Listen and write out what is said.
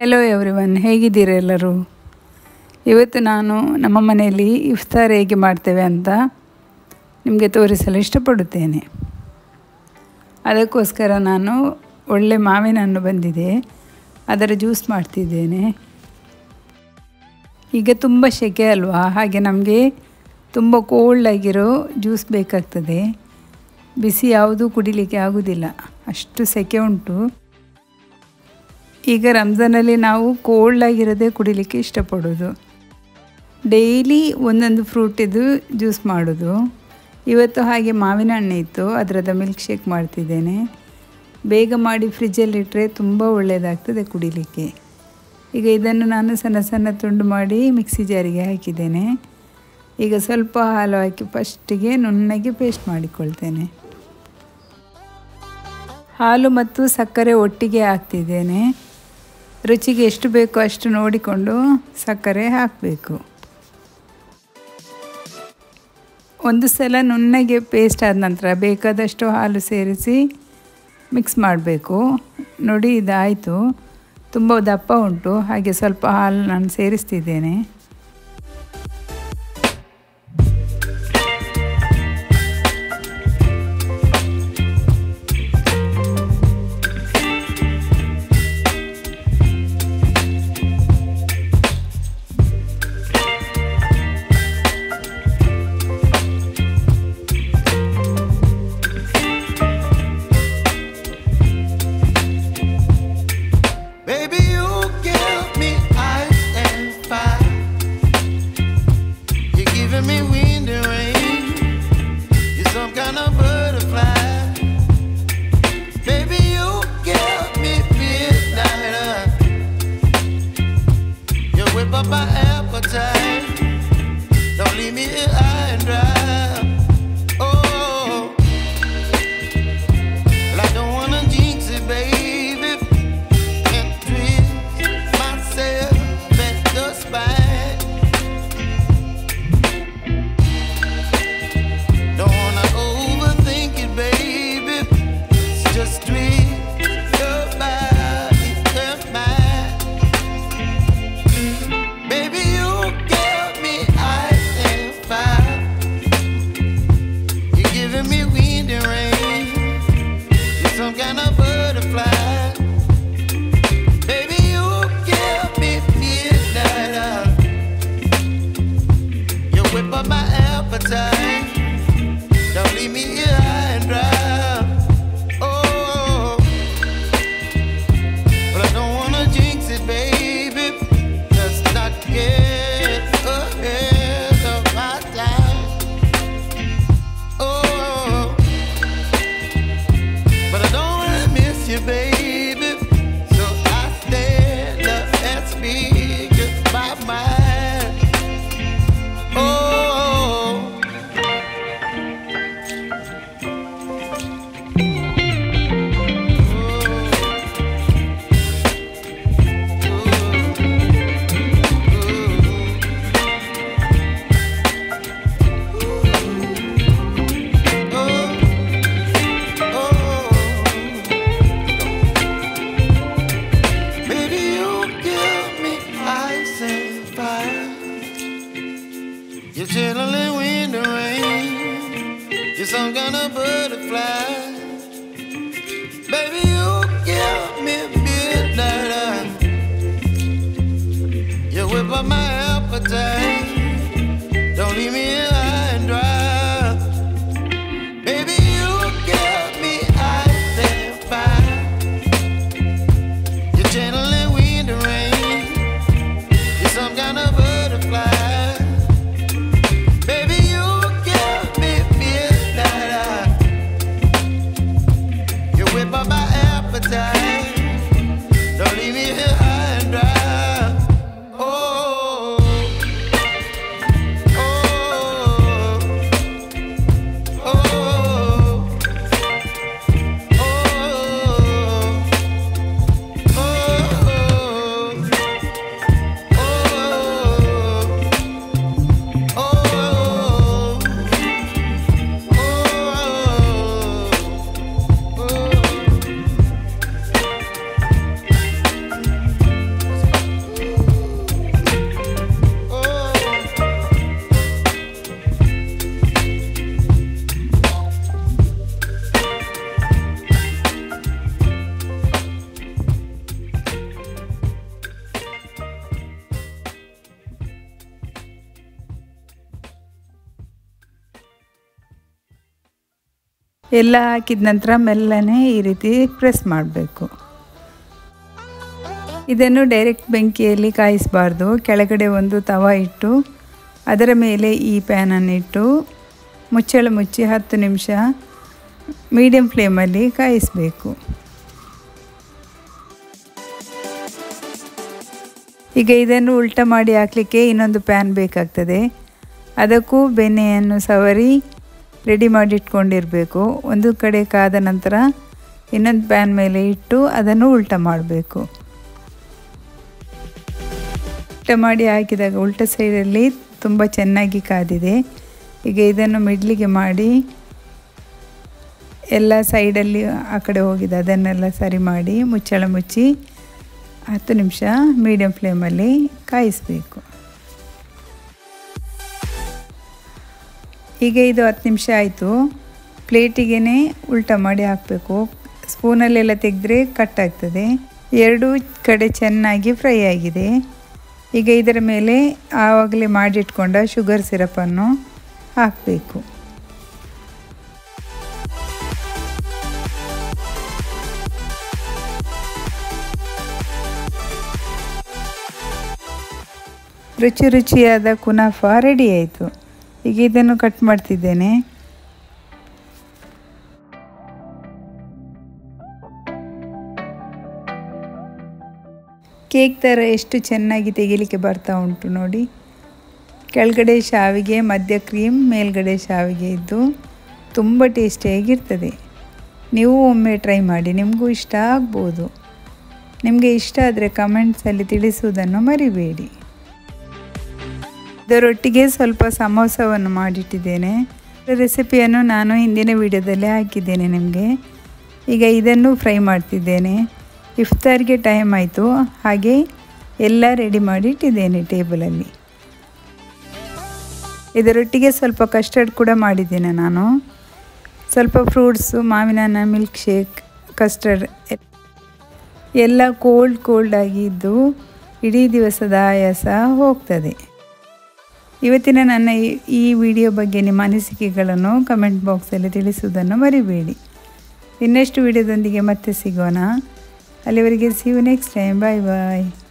Hello everyone ಹೇಗಿದ್ದೀರಾ ಎಲ್ಲರೂ ಇವತ್ತು ನಾನು ನಮ್ಮ ಮನೆಯಲ್ಲಿ ಇಫ್ತಾರ್ ಹೇಗೆ ಮಾಡ್ತೇವೆ ಅಂತ ನಿಮಗೆ ತೋರಿಸಲು ಇಷ್ಟಪಡುತ್ತೇನೆ ಅದಕ್ಕೋಸ್ಕರ ನಾನು ಒಳ್ಳೆ ಮಾವಿನ ಹಣ್ಣು ಬಂದಿದೆ ಅದರ ಜ್ಯೂಸ್ ಮಾಡ್ತಿದ್ದೇನೆ ಈಗ ತುಂಬ ಸೆಕೆ ಅಲ್ವಾ ಹಾಗೆ ನಮಗೆ ತುಂಬ ಕೋಲ್ಡ್ ಆಗಿರೋ ಜ್ಯೂಸ್ ಬೇಕಾಗ್ತದೆ ಬಿಸಿ ಯಾವುದೂ ಕುಡಿಲಿಕ್ಕೆ ಆಗೋದಿಲ್ಲ ಅಷ್ಟು ಸೆಕೆ ಉಂಟು ಈಗ ರಂಜಾನಲ್ಲಿ ನಾವು ಕೋಲ್ಡ್ ಆಗಿರೋದೇ ಕುಡಿಲಿಕ್ಕೆ ಇಷ್ಟಪಡೋದು ಡೈಲಿ ಒಂದೊಂದು ಫ್ರೂಟಿದ್ದು ಜ್ಯೂಸ್ ಮಾಡೋದು ಇವತ್ತು ಹಾಗೆ ಮಾವಿನ ಹಣ್ಣು ಇತ್ತು ಅದರದ ಮಿಲ್ಕ್ ಶೇಕ್ ಮಾಡ್ತಿದ್ದೇನೆ ಬೇಗ ಮಾಡಿ ಫ್ರಿಜ್ಜಲ್ಲಿಟ್ಟರೆ ತುಂಬ ಒಳ್ಳೆಯದಾಗ್ತದೆ ಕುಡಿಲಿಕ್ಕೆ ಈಗ ಇದನ್ನು ನಾನು ಸಣ್ಣ ಸಣ್ಣ ತುಂಡು ಮಾಡಿ ಮಿಕ್ಸಿ ಜಾರಿಗೆ ಹಾಕಿದ್ದೇನೆ ಈಗ ಸ್ವಲ್ಪ ಹಾಲು ಹಾಕಿ ಫಸ್ಟಿಗೆ ನುಣ್ಣಗೆ ಪೇಸ್ಟ್ ಮಾಡಿಕೊಳ್ತೇನೆ ಹಾಲು ಮತ್ತು ಸಕ್ಕರೆ ಒಟ್ಟಿಗೆ ಹಾಕ್ತಿದ್ದೇನೆ ರುಚಿಗೆ ಎಷ್ಟು ಬೇಕೋ ಅಷ್ಟು ನೋಡಿಕೊಂಡು ಸಕ್ಕರೆ ಹಾಕಬೇಕು ಒಂದು ಸಲ ನುಣ್ಣಗೆ ಪೇಸ್ಟ್ ಆದ ನಂತರ ಬೇಕಾದಷ್ಟು ಹಾಲು ಸೇರಿಸಿ ಮಿಕ್ಸ್ ಮಾಡಬೇಕು ನೋಡಿ ಇದಾಯಿತು ತುಂಬ ದಪ್ಪ ಉಂಟು ಹಾಗೆ ಸ್ವಲ್ಪ ಹಾಲು ನಾನು ಸೇರಿಸ್ತಿದ್ದೇನೆ Baby, you give me ice and fire. You're giving me wind and rain. You're some kind of butterfly. Baby, you give me midnight. You whip up my appetite. Don't leave me here high and dry. Oh, well, I don't wanna jinx it, baby and twist myself at the spine. Don't wanna overthink it, baby. It's just twist your body and mine. Baby, you give me ice and fire. You're giving me wind and rain. You're some kind of butterfly. Baby, you give me midnight. You whip up my appetite. Don't leave me here high and dry. Oh, but I don't wanna jinx it, baby. Let's not get ahead of my time. Oh. But I don't wanna miss you, baby. So I stand up and speak just my mind. Oh. Baby, you give me ice and fire. You're chilling wind and rain. You're some kind of butterfly. Baby, you give me midnight. You whip up my appetite. Don't leave me here high and dry. Baby, you give me ice and fire. You're channeling wind and rain. You're some kind of butterfly. Baby, you give me midnight. You whip up my appetite. Don't leave me here high and dry. Oh. ಎಲ್ಲ ಹಾಕಿದ ನಂತರ ಮೆಲ್ಲನೆ ಈ ರೀತಿ press ಮಾಡಬೇಕು ಇದನ್ನು direct ಬೆಂಕಿಯಲ್ಲಿ ಕಾಯಿಸಬಾರ್ದು ಕೆಳಗಡೆ ಒಂದು ತವ ಇಟ್ಟು ಅದರ ಮೇಲೆ ಈ ಪ್ಯಾನನ್ನು ಇಟ್ಟು ಮುಚ್ಚಳ ಮುಚ್ಚಿ ಹತ್ತು ನಿಮಿಷ ಮೀಡಿಯಮ್ ಫ್ಲೇಮಲ್ಲಿ ಕಾಯಿಸಬೇಕು ಈಗ ಇದನ್ನು ಉಲ್ಟ ಮಾಡಿ ಹಾಕಲಿಕ್ಕೆ ಇನ್ನೊಂದು ಪ್ಯಾನ್ ಬೇಕಾಗ್ತದೆ ಅದಕ್ಕೂ ಬೆಣ್ಣೆಯನ್ನು ಸವರಿ ರೆಡಿ ಮಾಡಿ ಇಟ್ಕೊಂಡಿರಬೇಕು ಒಂದು ಕಡೆ ಕಾದ ನಂತರ ಇನ್ನೊಂದು ಪ್ಯಾನ್ ಮೇಲೆ ಇಟ್ಟು ಅದನ್ನು ಉಲ್ಟ ಮಾಡಬೇಕು ಉಲ್ಟ ಮಾಡಿ ಹಾಕಿದಾಗ ಉಲ್ಟ ಸೈಡಲ್ಲಿ ತುಂಬ ಚೆನ್ನಾಗಿ ಕಾದಿದೆ ಈಗ ಇದನ್ನು ಮಿಡ್ಲಿಗೆ ಮಾಡಿ ಎಲ್ಲ ಸೈಡಲ್ಲಿ ಆ ಕಡೆ ಹೋಗಿದೆ ಅದನ್ನೆಲ್ಲ ಸರಿ ಮಾಡಿ ಮುಚ್ಚಳ ಮುಚ್ಚಿ ಹತ್ತು ನಿಮಿಷ ಮೀಡಿಯಮ್ ಫ್ಲೇಮಲ್ಲಿ ಕಾಯಿಸಬೇಕು ಈಗ ಇದು ಹತ್ತು ನಿಮಿಷ ಆಯಿತು ಪ್ಲೇಟಿಗೆ ಉಲ್ಟ ಮಾಡಿ ಹಾಕಬೇಕು ಸ್ಪೂನಲ್ಲೆಲ್ಲ ತೆಗೆದ್ರೆ ಕಟ್ ಆಗ್ತದೆ ಎರಡೂ ಕಡೆ ಚೆನ್ನಾಗಿ ಫ್ರೈ ಆಗಿದೆ ಈಗ ಇದರ ಮೇಲೆ ಆವಾಗಲೇ ಮಾಡಿಟ್ಕೊಂಡ ಶುಗರ್ ಸಿರಪನ್ನು ಹಾಕಬೇಕು ರುಚಿ ರುಚಿಯಾದ ಕುನಾಫ ರೆಡಿ ಆಯಿತು ಈಗ ಇದನ್ನು ಕಟ್ ಮಾಡ್ತಿದ್ದೇನೆ ಕೇಕ್ ಥರ ಎಷ್ಟು ಚೆನ್ನಾಗಿ ತೆಗಿಲಿಕ್ಕೆ ಬರ್ತಾ ಉಂಟು ನೋಡಿ ಕೆಳಗಡೆ ಶಾವಿಗೆ ಮಧ್ಯ ಕ್ರೀಮ್ ಮೇಲ್ಗಡೆ ಶಾವಿಗೆ ಇದ್ದು ತುಂಬ ಟೇಸ್ಟಿಯಾಗಿರ್ತದೆ ನೀವು ಒಮ್ಮೆ ಟ್ರೈ ಮಾಡಿ ನಿಮಗೂ ಇಷ್ಟ ಆಗ್ಬೋದು ನಿಮಗೆ ಇಷ್ಟ ಆದರೆ ಕಮೆಂಟ್ಸಲ್ಲಿ ತಿಳಿಸುವುದನ್ನು ಮರಿಬೇಡಿ ಇದರೊಟ್ಟಿಗೆ ಸ್ವಲ್ಪ ಸಮೋಸವನ್ನು ಮಾಡಿಟ್ಟಿದ್ದೇನೆ ರೆಸಿಪಿಯನ್ನು ನಾನು ಹಿಂದಿನ ವಿಡಿಯೋದಲ್ಲಿ ಹಾಕಿದ್ದೇನೆ ನಿಮಗೆ ಈಗ ಇದನ್ನು ಫ್ರೈ ಮಾಡ್ತಿದ್ದೇನೆ ಇಫ್ತಾರ್ಗೆ ಟೈಮ್ ಆಯಿತು ಹಾಗೆ ಎಲ್ಲ ರೆಡಿ ಮಾಡಿ ಇಟ್ಟಿದ್ದೇನೆ ಟೇಬಲಲ್ಲಿ ಇದರೊಟ್ಟಿಗೆ ಸ್ವಲ್ಪ ಕಸ್ಟರ್ಡ್ ಕೂಡ ಮಾಡಿದ್ದೇನೆ ನಾನು ಸ್ವಲ್ಪ ಫ್ರೂಟ್ಸು ಮಾವಿನ ಹಣ್ಣು ಮಿಲ್ಕ್ ಶೇಕ್ ಕಸ್ಟರ್ಡ್ ಎಲ್ಲ ಕೋಲ್ಡ್ ಕೋಲ್ಡ್ ಆಗಿದ್ದು ಇಡೀ ದಿವಸದ ಆಯಾಸ ಹೋಗ್ತದೆ ಇವತ್ತಿನ ನನ್ನ ಈ ವಿಡಿಯೋ ಬಗ್ಗೆ ನಿಮ್ಮ ಅನಿಸಿಕೆಗಳನ್ನು ಕಮೆಂಟ್ ಬಾಕ್ಸಲ್ಲಿ ತಿಳಿಸುವುದನ್ನು ಮರಿಬೇಡಿ ಇನ್ನಷ್ಟು ವಿಡಿಯೋದೊಂದಿಗೆ ಮತ್ತೆ ಸಿಗೋಣ ಅಲ್ಲಿವರೆಗೆ see you next time bye bye